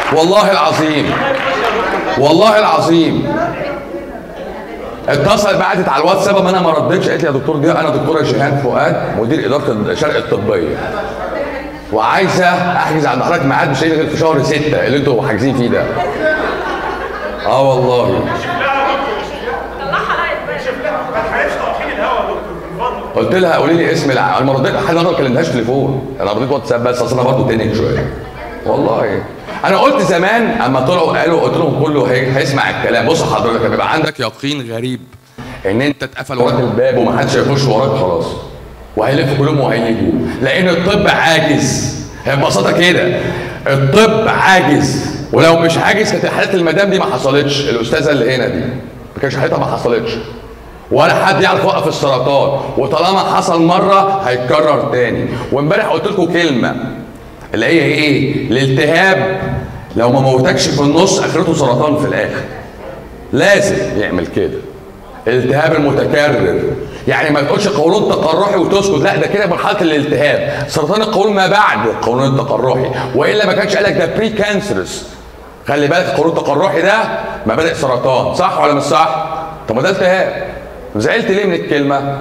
والله العظيم والله العظيم اتصل بعتت على الواتساب ما انا ما ردتش قالت لي يا دكتور ضياء انا دكتوره جيهان فؤاد مدير اداره الشرق الطبيه وعايزه احجز عند حضرتك ميعاد مش هيجي غير في شهر 6 اللي انتوا حاجزين فيه ده اه والله قلت لها قولي لي اسم الع... انا ما رديت حد ما كلمتهاش تليفون انا رديت واتساب بس اصل انا برضه تنك شويه والله انا قلت زمان اما طلعوا قالوا قلت لهم كله هي... هيسمع الكلام بص حضرتك هيبقى عندك يقين غريب ان انت اتقفل وراك الباب ومحدش هيخش وراك خلاص وهيلفوا كلهم وهيجوا لان الطب عاجز هي ببساطه كده الطب عاجز ولو مش عاجز كانت حالات المدام دي ما حصلتش الاستاذه اللي هنا دي ما كانش حالتها ما حصلتش ولا حد يعرف يوقف السرطان وطالما حصل مره هيتكرر تاني وامبارح قلت لكم كلمه اللي هي ايه الالتهاب لو ما موتكش في النص اخرته سرطان في الاخر لازم يعمل كده الالتهاب المتكرر يعني ما تقولش قولون تقرحي وتسكت لا ده كده مرحله الالتهاب سرطان القولون ما بعد القولون التقرحي والا ما كانش قالك ده بري كانسرس خلي بالك القولون التقرحي ده مبادئ سرطان صح ولا مش صح طب ما ده التهاب زعلت ليه من الكلمه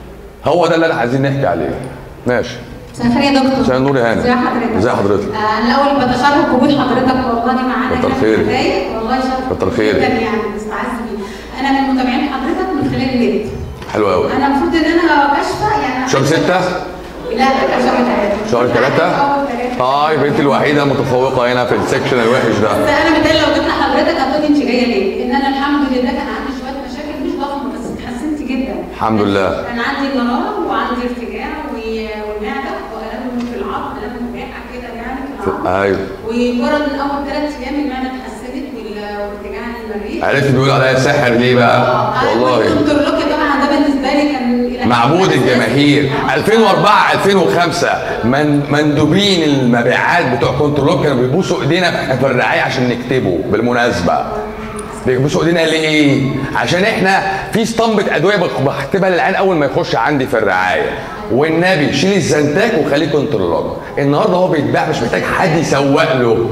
هو ده اللي انا عايزين نحكي عليه ماشي مساء الخير يا دكتور مساء النور يا هانم ازي حضرتك ازي حضرتك آه، انا الاول بتشرف بوجود حضرتك والله معانا كتر هنا في خيرك. البداية. والله شرف كتر خيرك. جدا يعني مستعز بيه انا من متابعين حضرتك من خلال النت حلو قوي انا المفروض ان انا كاشفه يعني شهر ستة؟ لا كان شهر ثلاثة شهر ثلاثة؟ اول ثلاثة طيب انت الوحيده المتفوقه هنا في السكشن الوحش ده بس انا متهيألي لو جبت حضرتك هتقولي انت جايه ليه؟ لان انا الحمد لله كان عندي شويه مشاكل مش ضخمه بس اتحسنت جدا الحمد لله. كان عندي مراره وعندي ارتجاع و- والمعده والم في العظم الم مريحه كده يعني في العظم ايوه ومجرد من اول ثلاث ايام المعده اتحسنت وال- وارتجاع المريء عرفت بيقول عليا ساحر ليه بقى والله دكتور لوكي طبعا ده بالنسبه لي كان إلى حد معبود ما الجماهير 2004 2005 من مندوبين المبيعات بتوع كنترول كانوا بيبوسوا ايدينا في الرعايه عشان نكتبه بالمناسبه بيبوسوا ايدينا ليه؟ عشان احنا في اسطمبه ادويه بك- بكتبها للعيان اول ما يخش عندي في الرعايه والنبي شيل الزنتاك وخليه كنترولوج النهارده هو بيتباع مش محتاج حد يسوق له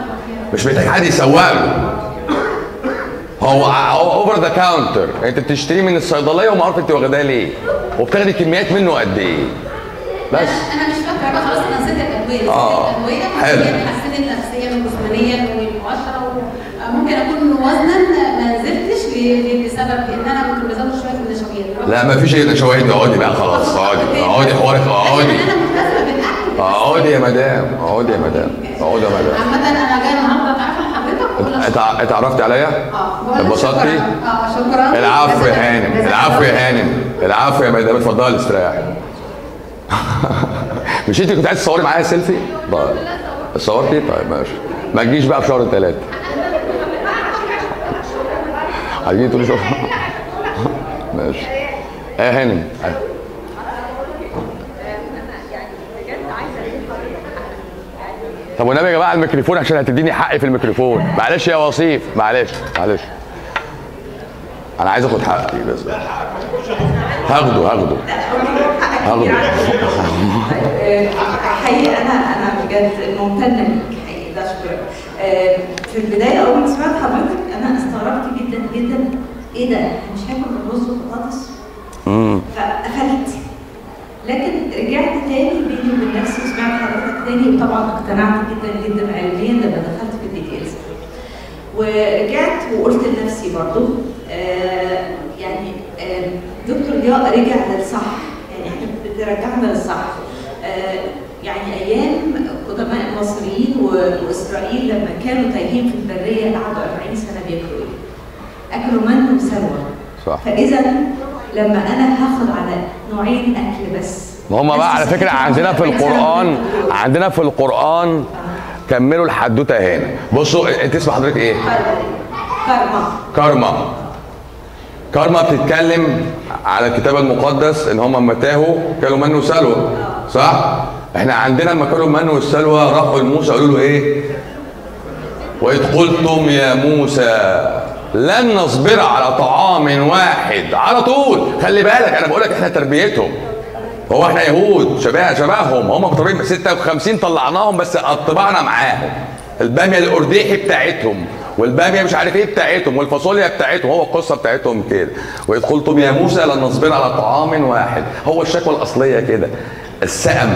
مش محتاج حد يسوق له هو هو اوفر ذا كاونتر انت بتشتريه من الصيدليه وما عارف انت واخداه ليه وبتاخدي كميات منه قد ايه بس انا مش فاكره بقى خلاص انا نسيت الادويه آه. نسيت الادويه حلو. هي اتحسنت نفسيا وجسمانيا ومؤشره ممكن اكون وزنا ما نزلتش ل- بسبب ان انا كنت بزود شويه في النشويات لا ما فيش اي نشويات اقعدي بقى خلاص اقعدي اقعدي حوارك اقعدي لكن انا ملتزمه بالاكل اقعدي يا مدام اقعدي يا مدام اقعدي يا مدام عامة انا جايه النهارده اتعرف على حضرتك واقول لك اتع- اتعرفتي عليا؟ اه بقول لك اتبسطتي؟ شكراً. اه شكرا العفو يا جزاك- هانم جزاك العفو يا الله. هانم العفو يا مدام اتفضلي استريحي مش انت كنت عايز تصوري معايا سيلفي؟ طيب صورتي؟ طيب ماشي ما تجيش بقى في شهر ثلاثة عايزين تقولي شهر ماشي ايه يا هانم أيوة. طب والنبي يا جماعه الميكروفون عشان هتديني حقي في الميكروفون معلش يا وصيف معلش معلش انا عايز اخد حقي بس هاخده هاخده هاخده حقيقي انا انا بجد ممتنه ليك حقيقي ده شكرا آه، في البدايه اول ما سمعت حضرتك انا استغربت جدا جدا ايه ده مش هاكل رز وبطاطس امم فقفلت لكن رجعت تاني بيني وبين نفسي وسمعت حضرتك تاني وطبعا اقتنعت جدا جدا علميا لما دخلت في الديتيلز ورجعت وقلت لنفسي برضو آه يعني آه دكتور ضياء رجع للصح يعني احنا بترجعنا للصح آه يعني ايام قدماء المصريين و- واسرائيل لما كانوا تايهين في البريه قعدوا 40 سنه بياكلوا ايه؟ اكلوا من وسلوى صح فاذا لما انا هاخد على نوعين اكل بس ما هم بقى على فكره عندنا في القران عندنا في القران كملوا الحدوته هنا بصوا انت اسم حضرتك ايه؟ كارما كارما كارما بتتكلم على الكتاب المقدس ان هم لما تاهوا كانوا من وسلوى صح؟ احنا عندنا لما كانوا من والسلوى راحوا لموسى قالوا له ايه؟ وإذ قلتم يا موسى لن نصبر على طعام واحد على طول خلي بالك انا بقول لك احنا تربيتهم هو احنا يهود شبه شبههم هم بطبيعة 56 طلعناهم بس طبعنا معاهم الباميه الارديحي بتاعتهم والباميه مش عارف ايه بتاعتهم والفاصوليا بتاعتهم هو القصه بتاعتهم كده واذ قلتم يا موسى لن نصبر على طعام واحد هو الشكوى الاصليه كده السأم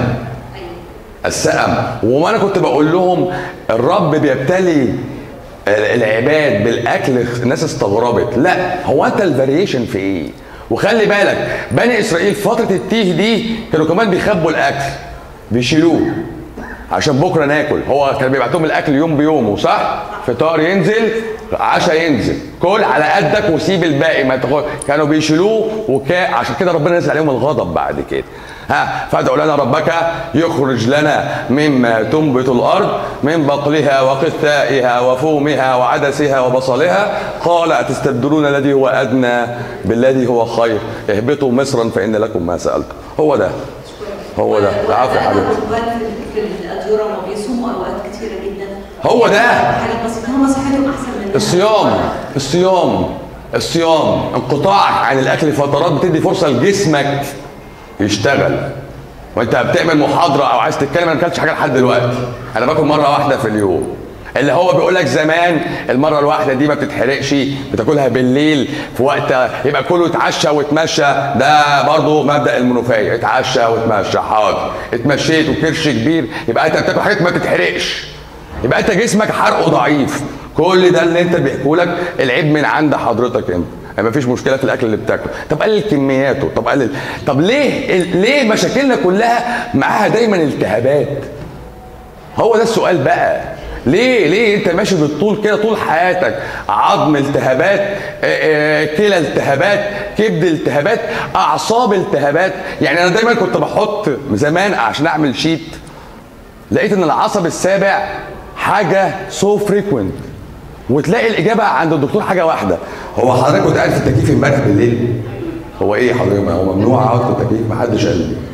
السأم وانا كنت بقول لهم الرب بيبتلي العباد بالاكل الناس استغربت لا هو انت الفاريشن في ايه وخلي بالك بني اسرائيل فتره التيه دي كانوا كمان بيخبوا الاكل بيشيلوه عشان بكره ناكل هو كان بيبعت لهم الاكل يوم بيومه صح فطار ينزل عشاء ينزل كل على قدك وسيب الباقي ما تاخد كانوا بيشيلوه وكا عشان كده ربنا نزل عليهم الغضب بعد كده ها فادعوا لنا ربك يخرج لنا مما تنبت الارض من بقلها وقثائها وفومها وعدسها وبصلها قال اتستبدلون الذي هو ادنى بالذي هو خير اهبطوا مصرا فان لكم ما سالتم هو ده هو ده العفو يا حبيبي اوقات في الادوره ما بيصوموا اوقات كتيره جدا هو ده. حاجات بسيطه هم صحتهم احسن مننا الصيام الصيام الصيام انقطاعك عن الاكل فترات بتدي فرصه لجسمك يشتغل وانت بتعمل محاضره او عايز تتكلم انا ما اكلتش حاجه لحد دلوقتي انا باكل مره واحده في اليوم اللي هو بيقول لك زمان المره الواحده دي ما بتتحرقش بتاكلها بالليل في وقت يبقى كله اتعشى واتمشى ده برضه مبدا المنوفيه اتعشى واتمشى حاضر اتمشيت وكرش كبير يبقى انت بتاكل حاجات ما تتحرقش يبقى انت جسمك حرقه ضعيف كل ده اللي انت بيحكوا لك العيب من عند حضرتك انت يعني مفيش مشكله في الاكل اللي بتاكله طب قلل كمياته طب قلل طب ليه ليه مشاكلنا كلها معاها دايما التهابات هو ده السؤال بقى ليه ليه انت ماشي بالطول كده طول حياتك عظم التهابات آه، آه، كلى التهابات كبد التهابات اعصاب التهابات يعني انا دايما كنت بحط زمان عشان اعمل شيت لقيت ان العصب السابع حاجه سو فريكوينت وتلاقي الاجابه عند الدكتور حاجه واحده هو حضرتك كنت قاعد في التكييف امبارح بالليل هو ايه حضرتك ما هو ممنوع اقعد في التكييف محدش قال لي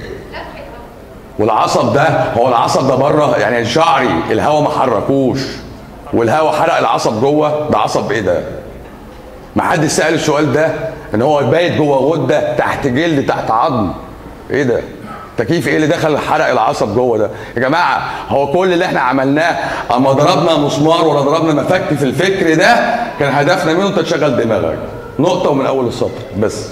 والعصب ده هو العصب ده بره يعني شعري الهواء ما حركوش والهواء حرق العصب جوه ده عصب ايه ده؟ ما حدش سال السؤال ده ان هو بايت جوه غده تحت جلد تحت عظم ايه ده؟ تكييف ايه اللي دخل حرق العصب جوه ده؟ يا جماعه هو كل اللي احنا عملناه اما ضربنا مسمار ولا ضربنا مفك في الفكر ده كان هدفنا منه انت تشغل دماغك نقطه ومن اول السطر بس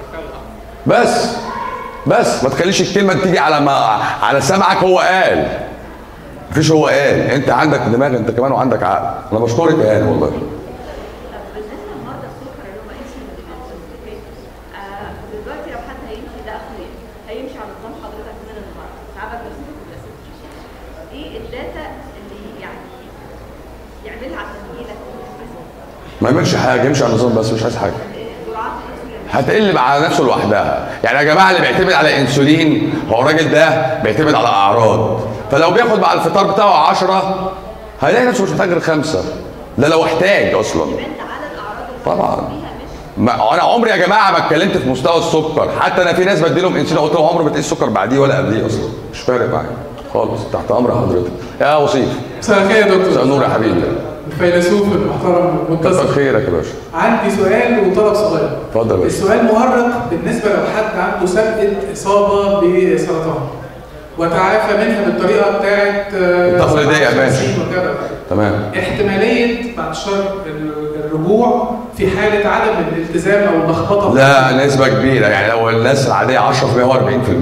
بس بس ما تخليش الكلمه تيجي على ما على سمعك هو قال مفيش هو قال انت عندك دماغ انت كمان وعندك عقل انا بشكرك يا هاني والله طب بالنسبه لمرضى السكر اللي هم انسولين ديبندنت دلوقتي لو حد هيمشي ده اخويا هيمشي على نظام حضرتك من النهارده تعبك نفسيتك ولا ست ايه الداتا اللي يعني يعملها عشان يجيلك ما يعملش حاجه يمشي على النظام بس مش عايز حاجه جرعات الانسولين هتقلب على نفسه لوحدها يعني يا جماعه اللي بيعتمد على انسولين هو الراجل ده بيعتمد على اعراض فلو بياخد مع الفطار بتاعه 10 هيلاقي نفسه مش محتاج غير خمسه ده لو احتاج اصلا انت على الاعراض اللي طبعا فيها مش ما انا عمري يا جماعه ما اتكلمت في مستوى السكر حتى انا في ناس بديلهم انسولين قلت لهم عمري ما تقيس السكر بعديه ولا قبليه اصلا مش فارق معايا خالص تحت امر حضرتك يا وصيف مساء الخير يا دكتور مساء النور يا حبيبي الفيلسوف المحترم كتر المنتصر خيرك يا باشا عندي سؤال وطلب صغير اتفضل يا باشا السؤال مؤرق بالنسبه لو حد عنده سابقه اصابه بسرطان وتعافى منها بالطريقه بتاعت آه، التقليدية يا باشا. 57 وكذا تمام احتماليه بعد شر الرجوع في حاله عدم الالتزام او اللخبطه لا نسبة كبيرة يعني لو الناس العادية 10% هو 40%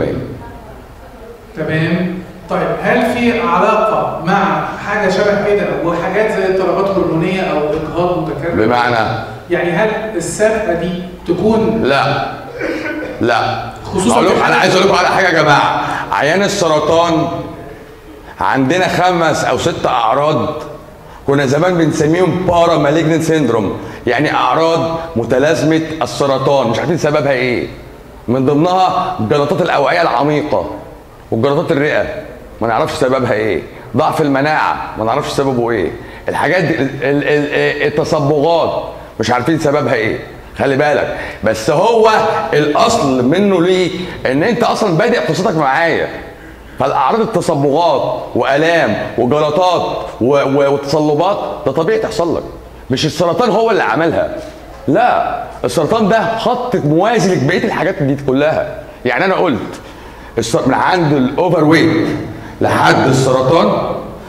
تمام طيب هل في علاقه مع حاجه شبه كده وحاجات زي اضطرابات هرمونيه او اجهاض متكرر بمعنى يعني هل السابقه دي تكون لا لا خصوصاً أقول لكم- في انا الحالة- عايز اقول لكم على حاجه يا جماعه عيان السرطان عندنا خمس او ست اعراض كنا زمان بنسميهم بارا مالجنت سيندروم يعني اعراض متلازمه السرطان مش عارفين سببها ايه من ضمنها جلطات الاوعيه العميقه وجلطات الرئه ما نعرفش سببها ايه ضعف المناعه ما نعرفش سببه ايه الحاجات دي ال- ال- ال- التصبغات مش عارفين سببها ايه خلي بالك بس هو الاصل منه ليه ان انت اصلا بادئ قصتك معايا فالاعراض التصبغات والام وجلطات و- و- وتصلبات ده طبيعي تحصل لك مش السرطان هو اللي عملها لا السرطان ده خط موازي لبقيه الحاجات دي كلها يعني انا قلت الس- من عند الاوفر ويت لحد السرطان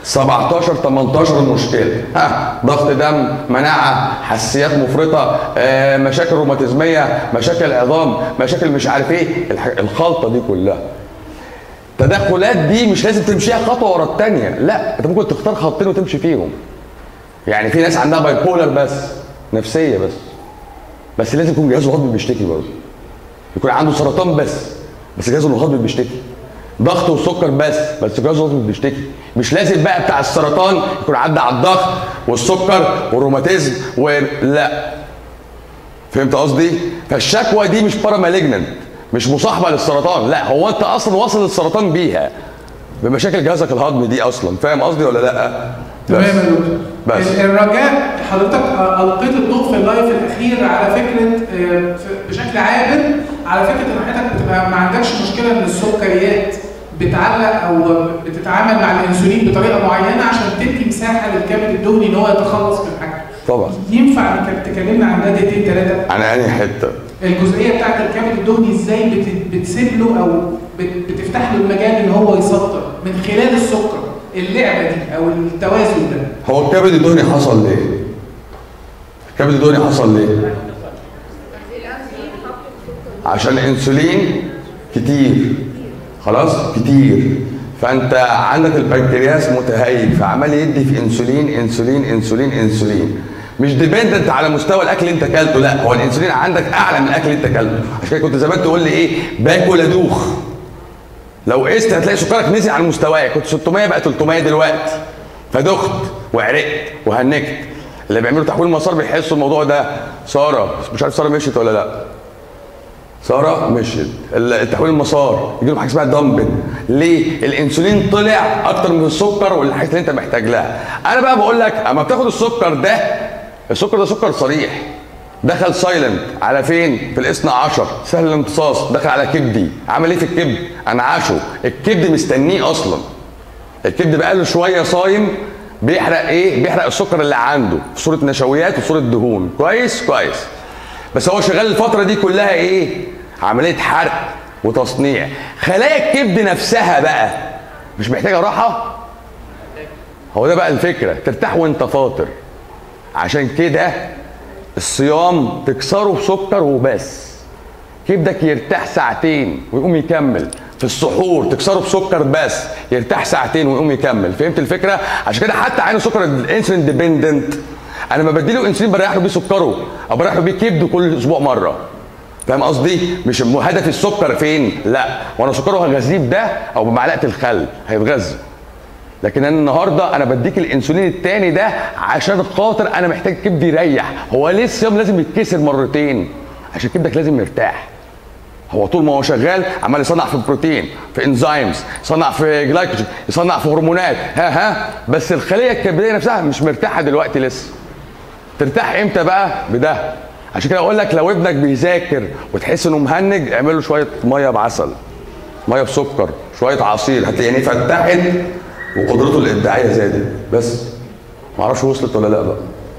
17 18 المشكله ها ضغط دم مناعه حساسيات مفرطه آه، مشاكل روماتيزميه مشاكل عظام مشاكل مش عارف ايه الح- الخلطه دي كلها التدخلات دي مش لازم تمشيها خطوه ورا الثانيه لا انت ممكن تختار خطين وتمشي فيهم يعني في ناس عندها باي بولر بس نفسيه بس بس لازم يكون جهازه الهضمي بيشتكي برضه يكون عنده سرطان بس بس جهازه الهضمي بيشتكي ضغط وسكر بس بس جهازه الهضمي بيشتكي مش لازم بقى بتاع السرطان يكون عدى على الضغط والسكر والروماتيزم ولا فهمت قصدي؟ فالشكوى دي مش بارامالجننت مش مصاحبه للسرطان لا هو انت اصلا واصل للسرطان بيها بمشاكل جهازك الهضمي دي اصلا فاهم قصدي ولا لا؟ تمام يا دكتور بس. ال- الرجاء حضرتك القيت الضوء في اللايف الاخير على فكره آه، ف- بشكل عابر على فكره ان حضرتك بتبقى ما عندكش مشكله ان السكريات بتعلق او بتتعامل مع الانسولين بطريقه معينه عشان تدي مساحه للكبد الدهني ان هو يتخلص من حاجه طبعا ينفع انك تكلمنا عن ده دقيقتين ثلاثه على انهي حته؟ الجزئيه بتاعت الكبد الدهني ازاي بت- بتسيب له او بت- بتفتح له المجال ان هو يسطر من خلال السكر اللعبه دي او التوازن ده هو الكبد الدهني حصل ليه؟ الكبد الدهني حصل ليه؟ عشان الانسولين كتير خلاص كتير فانت عندك البنكرياس متهيج فعمال يدي في انسولين انسولين انسولين انسولين مش ديبندنت على مستوى الاكل اللي انت اكلته لا هو الانسولين عندك اعلى من الاكل اللي انت اكلته عشان كده كنت زمان تقول لي ايه باكل ادوخ لو قست هتلاقي سكرك نزل عن مستواك كنت 600 بقى 300 دلوقتي فدخت وعرقت وهنكت اللي بيعملوا تحويل مسار بيحسوا الموضوع ده ساره مش عارف ساره مشيت ولا لا ساره مشيت ال- التحويل المسار يجي لهم حاجه اسمها دامبل ليه؟ الانسولين طلع اكتر من السكر والحاجات اللي انت محتاج لها انا بقى بقول لك اما بتاخد السكر ده السكر ده سكر صريح دخل سايلنت على فين؟ في الاثنى عشر سهل الامتصاص دخل على كبدي عمل ايه في الكبد؟ انعاشه الكبد مستنيه اصلا الكبد بقاله شويه صايم بيحرق ايه؟ بيحرق السكر اللي عنده في صوره نشويات وصوره دهون كويس كويس بس هو شغال الفتره دي كلها ايه؟ عمليه حرق وتصنيع خلايا الكبد نفسها بقى مش محتاجه راحه؟ هو ده بقى الفكره ترتاح وانت فاطر عشان كده الصيام تكسره بسكر وبس كبدك يرتاح ساعتين ويقوم يكمل في السحور تكسره بسكر بس يرتاح ساعتين ويقوم يكمل فهمت الفكره عشان كده حتى عين سكر الانسولين ديبندنت انا لما بديله انسولين بريح له بيه سكره او بريح له بيه كبده كل اسبوع مره فاهم قصدي مش هدف السكر فين لا وانا سكره هغذيه بده او بمعلقه الخل هيتغذى لكن انا النهارده انا بديك الانسولين التاني ده عشان خاطر انا محتاج كبدي يريح هو ليه الصيام لازم يتكسر مرتين عشان كبدك لازم يرتاح هو طول ما هو شغال عمال يصنع في بروتين في انزيمز يصنع في جلايكوجين يصنع في هرمونات ها ها بس الخليه الكبديه نفسها مش مرتاحه دلوقتي لسه ترتاح امتى بقى بده عشان كده اقول لك لو ابنك بيذاكر وتحس انه مهنج اعمل له شويه ميه بعسل ميه بسكر شويه عصير هتلاقي عينيه فتحت وقدرته الابداعيه زادت بس معرفش وصلت ولا لا بقى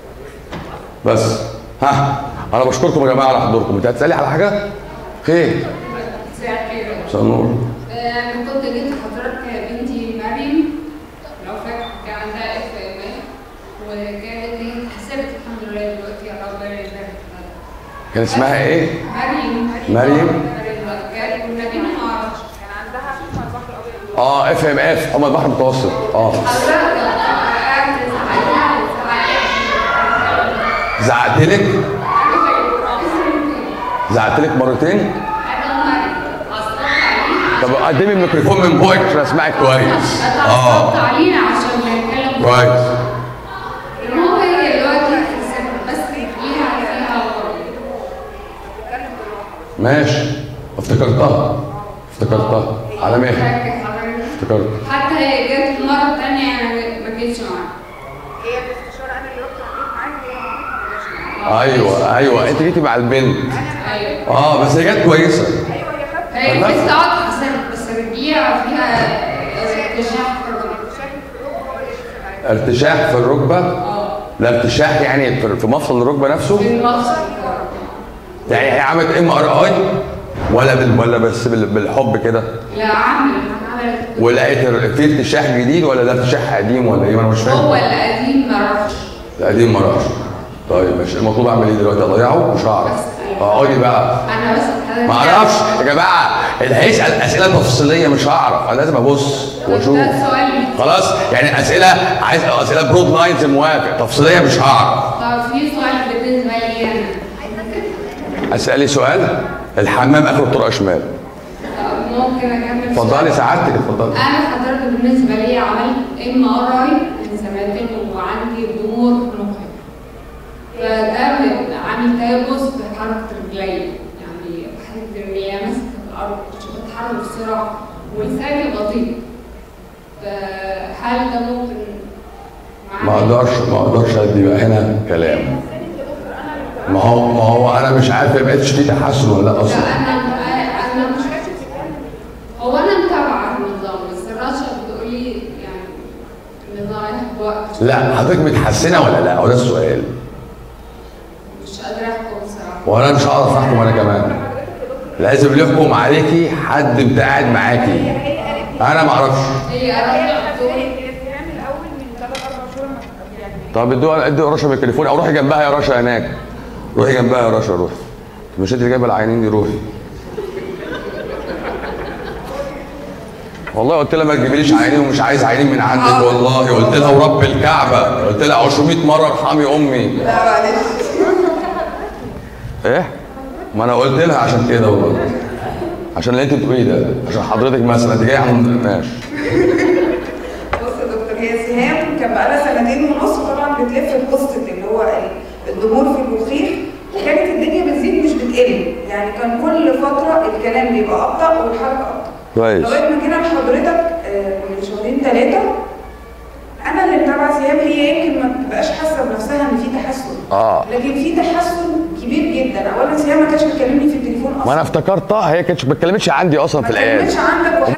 بس ها انا بشكركم يا جماعه على حضوركم انت هتسالي على حاجه خير مساء النور انا كنت جيت حضرتك بنتي مريم لو فاكر كان عندها اف ام وكانت هي اتحسبت الحمد لله دلوقتي يا رب يبارك لها. كان اسمها ايه مريم مريم؟ كانت كنا بينا ما اعرفش كان عندها حمى البحر الابيض اه اف ام اف حمى البحر المتوسط اه حضرتك قعدت زعقت لك زعقت لك مرتين طب قدمي الميكروفون من بوقك عشان اسمعك كويس اتعصبت علينا عشان نتكلم كويس المهم هي دلوقتي اتحسبت بس ليها فيها ماشي افتكرتها افتكرتها على مهلك افتكرت حتى هي جت مرة تانية أنا ما جيتش معاها هي الاستشاره انا اللي رحت قضيت معاها هي ما جتش معايا ايوه ايوه انت جيتي مع البنت أيوه اه بس هي جت كويسه ايوه هي خدت هي والله؟ لسه قاعدة حسنت بس رجليها فيها ارتجاع في الركبة شكل في الركبه هو اللي لسه معايا ارتشاح في الركبه اه لا ارتشاح يعني في في مفصل الركبه نفسه في المفصل يعني هي عملت ام ار اي ولا بال ولا بس بال- بالحب كده لا عامل عامل حضرتك ولقيت ال- في ارتشاح جديد ولا ده ارتشاح قديم ولا ايه ما انا مش فاهم هو القديم ما راحش القديم ما راحش طيب ماشي المطلوب اعمل ايه دلوقتي اضيعه مش هعرف اقعدي بقى انا بس حضرتك ما اعرفش يا جماعه اللي هيسال اسئله تفصيليه مش هعرف انا لازم ابص واشوف ده سؤال خلاص يعني اسئله عايز اسئله برود لاينز موافق تفصيليه مش هعرف طب في سؤال بالنسبه لي انا اسالي سؤال الحمام اخر الطرق شمال طب ممكن اكمل اتفضلي سؤال؟ سعادتك اتفضلي انا حضرتك بالنسبه لي عملت ام ار اي من سنتين وعندي ضمور في مخي فده من- عامل تيبس في حركه رجلي يعني بحس رجلي ماسكه في الارض مش بتحرك بسرعه ولساني بطيء فهل ده ممكن ما اقدرش ما اقدرش ادي بقى هنا كلام ما هو ما هو انا مش عارف ما بقتش في تحسن ولا لا لا اصلا انا انا مش هو انا متابعه النظام بس الرشا بتقول لي يعني النظام هياخد وقت لا حضرتك متحسنه ولا لا هو ده السؤال مش قادره احكم بصراحه وانا مش هعرف احكم انا كمان لازم اللي يحكم عليكي حد انت قاعد معاكي انا ما اعرفش هي رشا بتقول الالتهام الاول من ثلاث اربع شهور ما يعني طب ادوا ادوا رشا بالتليفون او روحي جنبها يا رشا هناك روحي جنبها يا رشا روحي مش انت اللي جايبه العينين دي روحي والله قلت لها ما تجيبليش عينين ومش عايز عينين من عندك والله قلت لها ورب الكعبه قلت لها 200 مره ارحمي امي لا معلش ايه ما انا قلت لها عشان كده والله عشان اللي انت بتقوليه ده عشان حضرتك مثلا انت جايه عن ماشي بص يا دكتور هي سهام كان بقالها سنتين ونص طبعا بتلف في قصه اللي هو ال- الضمور في المخيخ وكانت الدنيا بتزيد مش بتقل يعني كان كل فتره الكلام بيبقى ابطا والحركه ابطا كويس لغايه ما جينا لحضرتك آه، من شهرين ثلاثه انا اللي متابعه سهام هي يمكن ما بتبقاش حاسه بنفسها ان في تحسن اه لكن في تحسن كبير جدا اولا سهام ما كانتش بتكلمني في التليفون اصلا ما انا افتكرتها هي كانتش ما اتكلمتش عندي اصلا ما في العياده كلمتش عندك وح-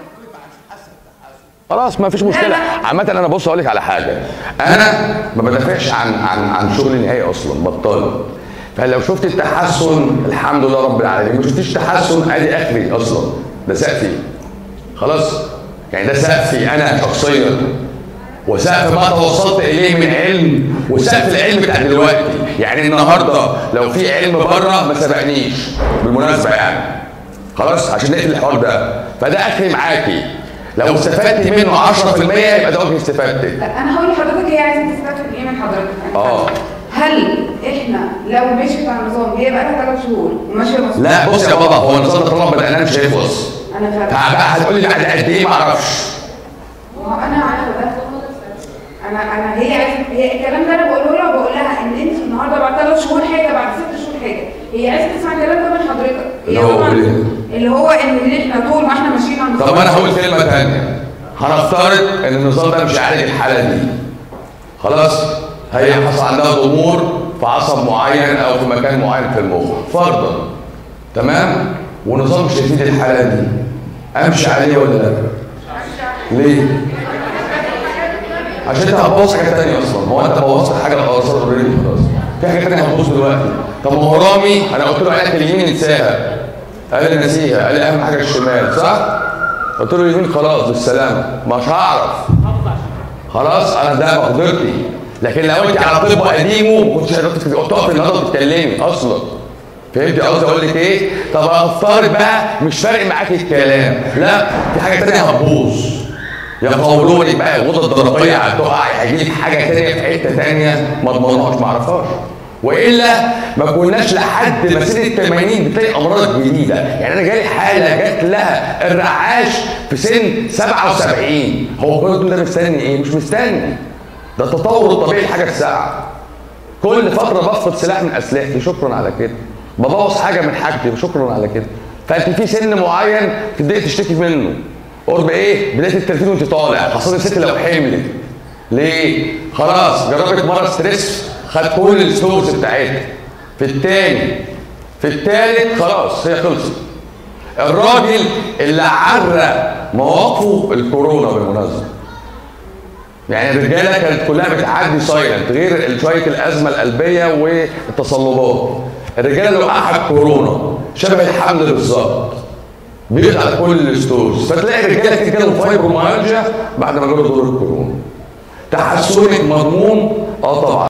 خلاص ما فيش مشكله لا. عامه انا بص اقول لك على حاجه انا ما بدافعش عن عن عن شغلي نهائي اصلا بطال فلو شفت التحسن الحمد لله رب العالمين ما شفتيش تحسن ادي اخري اصلا ده سقفي خلاص يعني ده سقفي انا شخصيا وسقف ما توصلت اليه من علم وسقف العلم بتاع دلوقتي يعني النهارده لو في علم بره ما سبقنيش بالمناسبه يعني خلاص عشان نقفل الحوار ده فده اخري معاكي لو استفدت منه 10% يبقى ده وجه استفادتك انا هقول لحضرتك هي عايزه تستفاد ايه من حضرتك اه هل احنا لو مشيت على النظام هي بقى لها ثلاث شهور وماشيه مظبوط لا بص يا بابا هو النظام ده طالما بدأناه مش هيخلص انا فاهمه تعال بقى هتقول لي بعد قد ايه ما اعرفش ما هو انا عارفه ده انا انا هي عايزه هي الكلام ده انا بقوله لها وبقول لها ان انت النهارده بعد ثلاث شهور حاجه بعد ست شهور حاجه هي عايزه تسمع الكلام ده من حضرتك اللي هي هو طبعاً- إيه؟ اللي هو ان احنا طول ما احنا ماشيين على النظام طب انا هقول كلمه ثانيه هنفترض ان النظام ده مش هيعالج الحاله دي خلاص هي حصل عندها ضمور في عصب معين او في مكان معين في المخ فرضا تمام ونظام مش هيفيد الحاله دي امشي عليه ولا لا ليه عشان انت هتبوظ حاجه ثانيه اصلا هو انت بوظت حاجه خلاص اوريدي خلاص في حاجه ثانيه هتبوظ دلوقتي طب ما هو رامي انا قلت له عينك اليمين انساها قال لي نسيها قال لي اهم حاجه الشمال صح قلت له اليمين خلاص بالسلامه مش هعرف خلاص انا ده مقدرتي لكن لو انت على طب قديمه ما كنتش هتقف تقف النهارده تتكلمي اصلا فهمتي قصدي اقول لك ايه؟ طب افترض بقى مش فارق معاك الكلام، لا في حاجه ثانيه هتبوظ. يا قولوني بقى الغدة الدرقية هتقع هيجي لك حاجة تانية في حتة تانية ما اضمنهاش ما اعرفهاش. والا ما كناش لحد ما سن ال 80 بتلاقي امراض جديده، يعني انا جالي حاله جات لها الرعاش في سن 77 هو كل ده مستني ايه؟ مش مستني. ده التطور الطبيعي لحاجه الساعه. كل فتره بفقد سلاح من اسلحتي شكرا على كده ببوظ حاجه من حاجتي شكرا على كده فانت في سن معين تبداي تشتكي منه قرب ايه بدايه ال 30 وانت طالع خاصه الست لو حملت ليه خلاص جربت مره ستريس خد كل السورس بتاعتها في الثاني في الثالث خلاص هي خلصت الراجل اللي عرى مواقفه الكورونا بالمناسبه يعني الرجاله كانت كلها بتعدي سايلنت غير شويه الازمه القلبيه والتصلبات الرجاله اللي وقعها كورونا شبه الحمل بالظبط بيقضي على كل الستورز فتلاقي رجاله كتير جالهم فايبروميالجيا بعد ما جاله دور الكورونا تحسنك مضمون اه طبعا